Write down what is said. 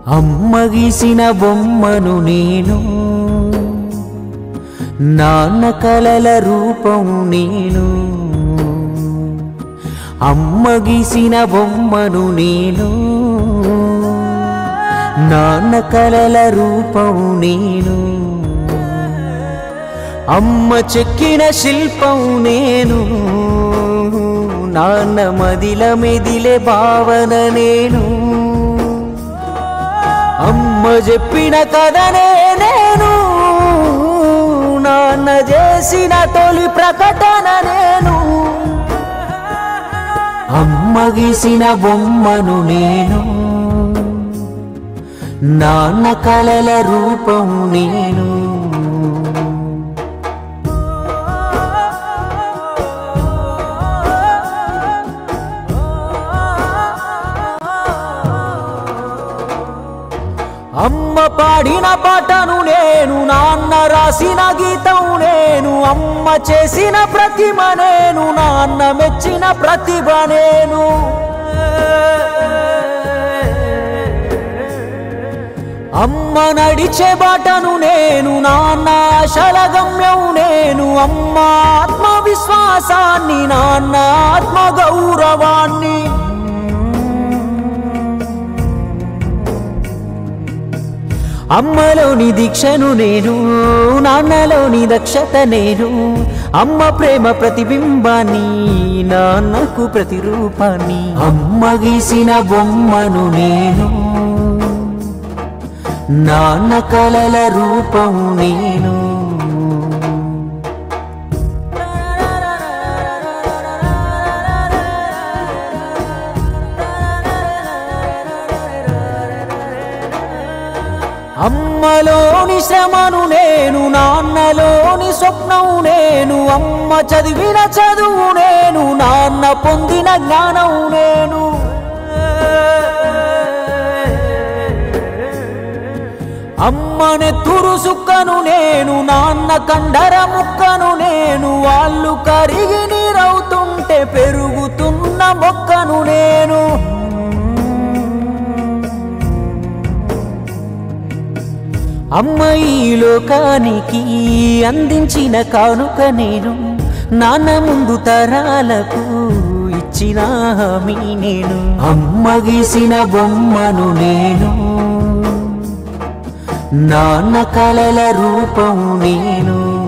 అమ్మ గీసిన బొమ్మను నేను నాన్న కలల రూపం నేను అమ్మ గీసిన బొమ్మను నేను నాన్న కలల రూపం నేను అమ్మ చెక్కిన శిల్పం నేను నాన్న మదిల మెదిలే భావన నేను అమ్మ చెప్పిన కథనే నేను నాన్న చేసిన తొలి ప్రకటన నేను అమ్మ గీసిన బొమ్మను నేను నాన్న కలల రూపం నేను అమ్మ పాడిన పాటను నేను నాన్న రాసిన గీతం నేను అమ్మ చేసిన ప్రతిమ నేను నాన్న మెచ్చిన ప్రతిభ నేను అమ్మ నడిచే బాటను నేను నాన్న ఆశల గమ్యం నేను అమ్మ ఆత్మవిశ్వాసాన్ని నాన్న ఆత్మ గౌరవాన్ని అమ్మలోని దీక్షను నేను నాన్నలోని దక్షత నేను అమ్మ ప్రేమ ప్రతిబింబాన్ని నాన్నకు ప్రతిరూపాన్ని అమ్మ గీసిన బొమ్మను నేను నాన్న కలల రూపం నేను అమ్మలోని శ్రమను నేను నాన్నలోని స్వప్నం నేను అమ్మ చదివిన చదువు నేను నాన్న పొందిన జ్ఞానం నేను అమ్మని తురుసుక్కను నేను నాన్న కండర ముక్కను నేను వాళ్ళు కరిగి నీరవుతుంటే పెరుగుతున్న మొక్కను నేను అమ్మ ఈ లోకానికి అందించిన కానుక నేను నాన్న ముందు తరాలకు ఇచ్చిన హామీ నేను అమ్మ గీసిన బొమ్మను నేను నాన్న కలల రూపం నేను